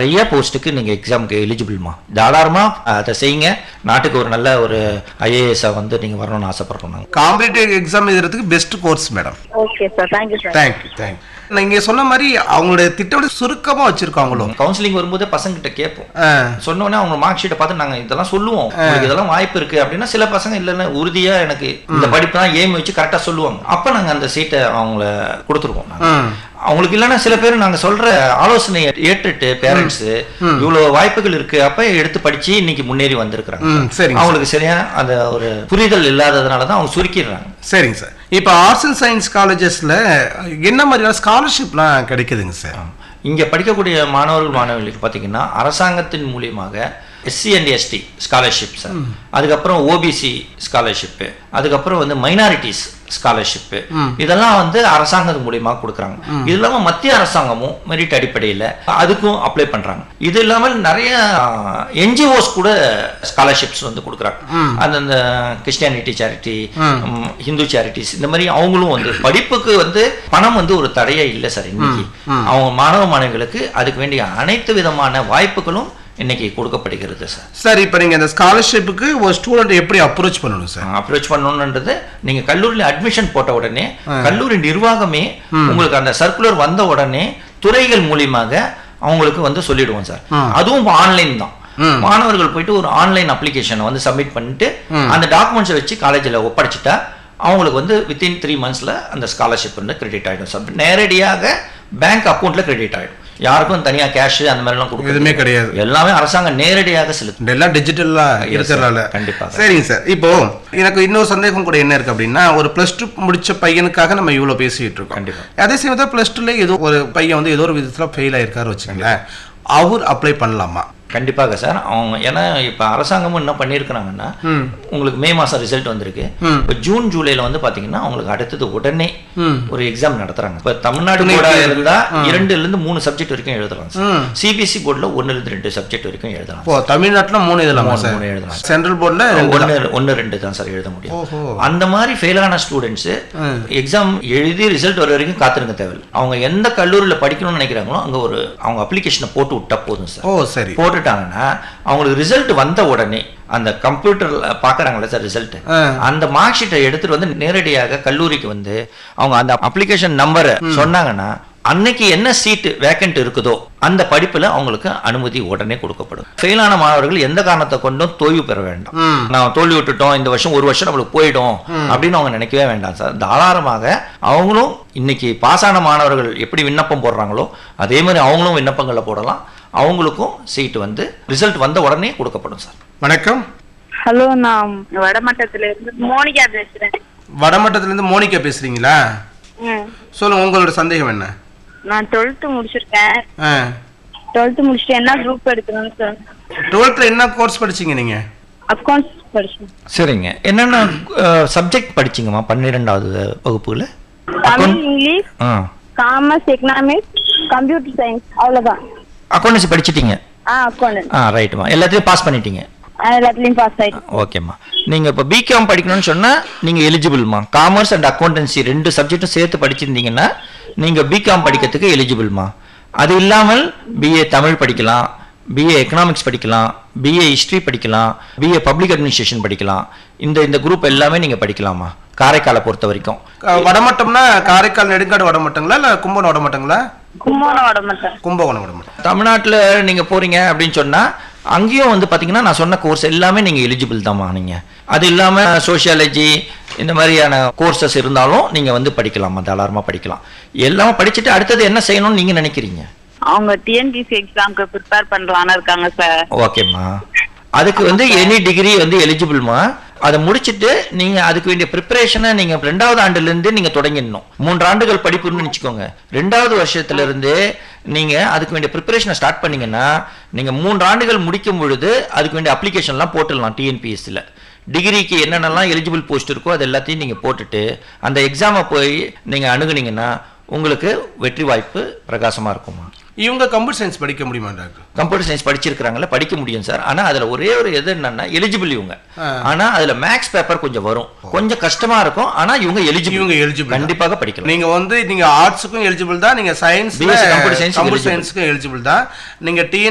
நிறைய போஸ்ட்டுக்கு நீங்கள் எக்ஸாமுக்கு எலிஜிபிள்மா தாராளமாக அதை செய்யுங்க நாட்டுக்கு ஒரு நல்ல ஒரு ஐஏஎஸ்ஸை வந்து நீங்கள் வரணும்னு ஆசைப்படுறோம் நாங்கள் காம்படிட்டிவ் எக்ஸாம் எழுதுறதுக்கு best course madam okay sir thank you sir thank you thank you நீங்க சொன்ன மாதிரி அவங்களுடைய திட்டத்தை சுருக்கமா வச்சிருக்காங்களோ கவுன்சிலிங் வரும்போது பசங்கிட்ட கேட்போம் ஆ, சொன்ன உடனே அவங்க மார்க் ஷீட்டை பார்த்து நாங்கள் இதெல்லாம் சொல்லுவோம் உங்களுக்கு இதெல்லாம் வாய்ப்பு இருக்கு அப்படின்னா சில பசங்க இல்லைன்னு உறுதியா எனக்கு இந்த படிப்பு தான் ஏம் வச்சு கரெக்டாக சொல்லுவாங்க அப்போ நாங்கள் அந்த சீட்டை அவங்கள கொடுத்துருவோம் நாங்க. ம். அவங்களுக்கு இல்லைன்னா சில பேர் நாங்க சொல்ற ஆலோசனையை ஏற்றுட்டு பேரண்ட்ஸ் இவ்வளவு வாய்ப்புகள் இருக்கு அப்ப எடுத்து படிச்சு இன்னைக்கு முன்னேறி வந்திருக்கிறாங்க ம், சரிங்க அவங்களுக்கு சரியா அந்த ஒரு புரிதல் இல்லாததுனால தான் அவங்க சுருக்கிடுறாங்க சரிங்க சார் இப்போ ஆர்ட்ஸ் அண்ட் சயின்ஸ் காலேஜஸ்ல என்ன மாதிரியான ஸ்காலர்ஷிப்லாம் கிடைக்குதுங்க சார் இங்க படிக்கக்கூடிய மாணவர்கள் மாணவிகளுக்கு பார்த்தீங்கன்னா அரசாங்கத்தின் மூலியமாக SC and ST scholarship sir அதுக்கப்புறம் ஓபிசி ஸ்காலர்ஷிப்பு அதுக்கப்புறம் வந்து மைனாரிட்டிஸ் ஸ்காலர்ஷிப்பு இதெல்லாம் வந்து அரசாங்கத்து மூலியமாக கொடுக்குறாங்க இது இல்லாமல் மத்திய அரசாங்கமும் மெரிட் அடிப்படையில் அதுக்கும் அப்ளை பண்றாங்க இது இல்லாமல் நிறைய என்ஜிஓஸ் கூட ஸ்காலர்ஷிப்ஸ் வந்து கொடுக்குறாங்க அந்தந்த கிறிஸ்டியானிட்டி சேரிட்டி ஹிந்து சேரிட்டிஸ் இந்த மாதிரி அவங்களும் வந்து படிப்புக்கு வந்து பணம் வந்து ஒரு தடையே இல்லை சார் இன்னைக்கு அவங்க மாணவ மாணவிகளுக்கு அதுக்கு வேண்டிய அனைத்து விதமான வாய்ப்புகளும் இன்னைக்கு கொடுக்கப்படுகிறது சார் சார் இப்போ நீங்க இந்த ஸ்காலர்ஷிப்புக்கு ஒரு ஸ்டூடெண்ட் எப்படி அப்ரோச் பண்ணணும் சார் அப்ரோச் பண்ணணுன்றது நீங்க கல்லூரியில் அட்மிஷன் போட்ட உடனே கல்லூரி நிர்வாகமே உங்களுக்கு அந்த சர்க்குலர் வந்த உடனே துறைகள் மூலியமாக அவங்களுக்கு வந்து சொல்லிடுவோம் சார் அதுவும் ஆன்லைன் தான் மாணவர்கள் போயிட்டு ஒரு ஆன்லைன் அப்ளிகேஷனை வந்து சப்மிட் பண்ணிட்டு அந்த டாக்குமெண்ட்ஸை வச்சு காலேஜில் ஒப்படைச்சிட்டா அவங்களுக்கு வந்து வித்தின் த்ரீ மந்த்ஸில் அந்த ஸ்காலர்ஷிப் வந்து கிரெடிட் ஆகிடும் சார் நேரடியாக பேங்க் அக்கௌண்ட்டில் கிரெடிட் ஆகிடும் யாருக்கும் தனியாக கேஷ் அந்த மாதிரிலாம் கொடுக்க எதுவுமே கிடையாது எல்லாமே அரசாங்கம் நேரடியாக செலுத்தும் எல்லாம் டிஜிட்டலா இருக்கிறதால கண்டிப்பாக. சரிங்க சார் இப்போ எனக்கு இன்னொரு சந்தேகம் கூட என்ன இருக்கு அப்படின்னா ஒரு பிளஸ் டூ முடிச்ச பையனுக்காக நம்ம இவ்வளவு பேசிட்டு இருக்கோம் கண்டிப்பா. அதே சமயத்தில் பிளஸ் டூல ஏதோ ஒரு பையன் வந்து ஏதோ ஒரு விதத்துல ஃபெயில் ஆயிருக்காரு வச்சுக்கோங்களேன் அவர் அப்ளை பண்ணலாமா கண்டிப்பாக சார் அவங்க ஏன்னா இப்போ அரசாங்கமும் என்ன பண்ணியிருக்கிறாங்கன்னா உங்களுக்கு மே மாதம் ரிசல்ட் வந்திருக்கு இப்போ ஜூன் ஜூலைல வந்து பார்த்தீங்கன்னா அவங்களுக்கு அடுத்தது உடனே ஒரு எக்ஸாம் நடத்துறாங்க இப்போ தமிழ்நாடு போர்டாக இருந்தால் இரண்டுலேருந்து மூணு சப்ஜெக்ட் வரைக்கும் எழுதலாம் சார் சிபிஎஸ்சி போர்டில் ஒன்றுலேருந்து ரெண்டு சப்ஜெக்ட் வரைக்கும் எழுதலாம் இப்போ தமிழ்நாட்டுல மூணு எழுதலாமா மூணு- சார் மூணு எழுதலாம். சென்ட்ரல் போர்டில் ஒன்று ஒன்று ரெண்டு தான் சார் எழுத முடியும் ஓஹோ. அந்த மாதிரி ஃபெயிலான ஸ்டூடெண்ட்ஸ் எக்ஸாம் எழுதி ரிசல்ட் வர வரைக்கும் காத்திருக்க தேவையில்லை அவங்க எந்த கல்லூரியில் படிக்கணும்னு நினைக்கிறாங்களோ அங்கே ஒரு அவங்க அப்ளிகேஷனை போட்டு விட்டா போதும் சார் ஓ சரி போட்டுட்டாங்கன்னா அவங்களுக்கு ரிசல்ட் வந்த உடனே அந்த கம்ப்யூட்டர்ல பாக்குறாங்கல்ல சார் ரிசல்ட் ஆ. அந்த மார்க் ஷீட்டை எடுத்துட்டு வந்து நேரடியாக கல்லூரிக்கு வந்து அவங்க அந்த அப்ளிகேஷன் நம்பரை சொன்னாங்கன்னா அன்னைக்கு என்ன சீட்டு வேக்கண்ட் இருக்குதோ அந்த படிப்புல அவங்களுக்கு அனுமதி உடனே கொடுக்கப்படும் ஃபெயிலான மாணவர்கள் எந்த காரணத்தை கொண்டும் தோய்வு பெற வேண்டாம் நான் தோல்வி விட்டுட்டோம் இந்த வருஷம் ஒரு வருஷம் நம்மளுக்கு போயிடும் அப்படின்னு அவங்க நினைக்கவே வேண்டாம் சார் தாராளமாக அவங்களும் இன்னைக்கு பாஸ் ஆன மாணவர்கள் எப்படி விண்ணப்பம் போடுறாங்களோ அதே மாதிரி அவங்களும் விண்ணப்பங்களை போடலாம் அவங்களுக்கும் சீட்டு வந்து ரிசல்ட் வந்த உடனே கொடுக்கப்படும் சார் வணக்கம் ஹலோ நான் வடமட்டத்துல இருந்து மோனிகா பேசுறேன் வடமட்டத்துல இருந்து மோனிகா பேசுறீங்களா ம். சொல்லுங்க உங்களோட சந்தேகம் என்ன நான் டுவெல்த் முடிச்சிருக்கேன் ஆ டுவெல்த் முடிச்சுட்டு என்ன குரூப் எடுக்கணும்னு சார் டுவெல்த்தில் என்ன கோர்ஸ் படிச்சீங்க நீங்க அக்கௌண்ட்ஸ் படிச்சேன் சரிங்க என்னென்ன சப்ஜெக்ட் படிச்சீங்கம்மா பன்னிரெண்டாவது வகுப்புல தமிழ் இங்கிலீஷ் ஆ காமர்ஸ் எக்கனாமிக்ஸ் கம்ப்யூட்டர் சயின்ஸ் அவ்வளவுதான் அக்கௌண்டன்சி படிச்சிட்டீங்க ஆ அக்கௌண்ட் ஆ ரைட்டுமா எல்லாத்தையும் பாஸ் பண்ணிட்டீங்க எல்லாத்துலயும் பாஸ் ஆயிட்டேன் ஓகேம்மா நீங்க இப்போ பிகாம் படிக்கணும்னு சொன்னா நீங்க எலிஜிபிள்மா காமர்ஸ் அண்ட் அக்கௌண்டன்சி ரெண்டு சப்ஜெக்ட்டும் சேர்த்து படிச்சிருந்தீங்கன்னா நீங்க பிகாம் படிக்கிறதுக்கு எலிஜிபிள்மா அது இல்லாமல் பிஏ தமிழ் படிக்கலாம் பிஏ எக்கனாமிக்ஸ் படிக்கலாம் பிஏ ஹிஸ்ட்ரி படிக்கலாம் பிஏ பப்ளிக் அட்மினிஸ்ட்ரேஷன் படிக்கலாம் இந்த இந்த குரூப் எல்லாமே நீங்க படிக்கலாமா காரைக்காலை பொறுத்த வரைக்கும் க- வடமட்டம்னா காரைக்கால் நெடுங்காடு வடமட்டங்களா இல்ல கும்பகோணம் வடமட்டங்களா கும்போணம் வடமட்டம் கும்பகோணம் வடமட்டம் தமிழ்நாட்டில் நீங்கள் போகிறீங்க அப்படின்னு சொன்னால் அங்கேயும் வந்து பார்த்தீங்கன்னா நான் சொன்ன கோர்ஸ் எல்லாமே நீங்கள் எலிஜிபிள் தான்மா நீங்கள் அது இல்லாமல் சோஷியாலஜி இந்த மாதிரியான கோர்சஸ் இருந்தாலும் நீங்கள் வந்து படிக்கலாமா தாராளமாக படிக்கலாம் எல்லாமே படிச்சுட்டு அடுத்தது என்ன செய்யணும்னு நீங்கள் நினைக்கிறீங்க அவங்க டிஎன்பிசி எக்ஸாம்க்கு ப்ரிப்பேர் பண்ணலாம்னு இருக்காங்க சார் ஓகேம்மா அதுக்கு வந்து எனி டிகிரி வந்து எலிஜிபிள்மா அதை முடிச்சுட்டு நீங்க அதுக்கு வேண்டிய ப்ரிப்பரேஷனை நீங்க ரெண்டாவது ஆண்டுல இருந்து நீங்க தொடங்கிடணும் மூன்று ஆண்டுகள் படிப்புன்னு வச்சுக்கோங்க ரெண்டாவது வருஷத்துல இருந்து நீங்க அதுக்கு வேண்டிய ப்ரிப்பரேஷனை ஸ்டார்ட் பண்ணீங்கன்னா நீங்க மூன்று ஆண்டுகள் முடிக்கும் பொழுது அதுக்கு வேண்டிய அப்ளிகேஷன்லாம் போட்டுடலாம் டிஎன்பிஎஸ்சியில் டிகிரிக்கு என்னென்னலாம் எலிஜிபிள் போஸ்ட் இருக்கோ அது எல்லாத்தையும் நீங்க போட்டுட்டு அந்த எக்ஸாமை போய் நீங்க அணுகுனீங்கன்னா உங்களுக்கு வெற்றி வாய்ப்பு பிரகாசமா இருக்குமா இவங்க கம்ப்யூட்டர் சயின்ஸ் படிக்க முடியுமா டாக்டர் கம்ப்யூட்டர் சயின்ஸ் படிச்சிருக்கிறாங்கல்ல படிக்க முடியும் சார் ஆனா அதுல ஒரே ஒரு எது என்னன்னா எலிஜிபிள் இவங்க ஆனா அதுல மேக்ஸ் பேப்பர் கொஞ்சம் வரும் கொஞ்சம் கஷ்டமா இருக்கும் ஆனா இவங்க எலிஜிபிள் இவங்க eligible. கண்டிப்பாக படிக்கலாம் நீங்க வந்து நீங்க ஆர்ட்ஸுக்கும் எலிஜிபிள் தான் நீங்க science BSc computer science computer eligible. சயின்ஸ்க்கும் எலிஜிபிள் தான் நீங்க டி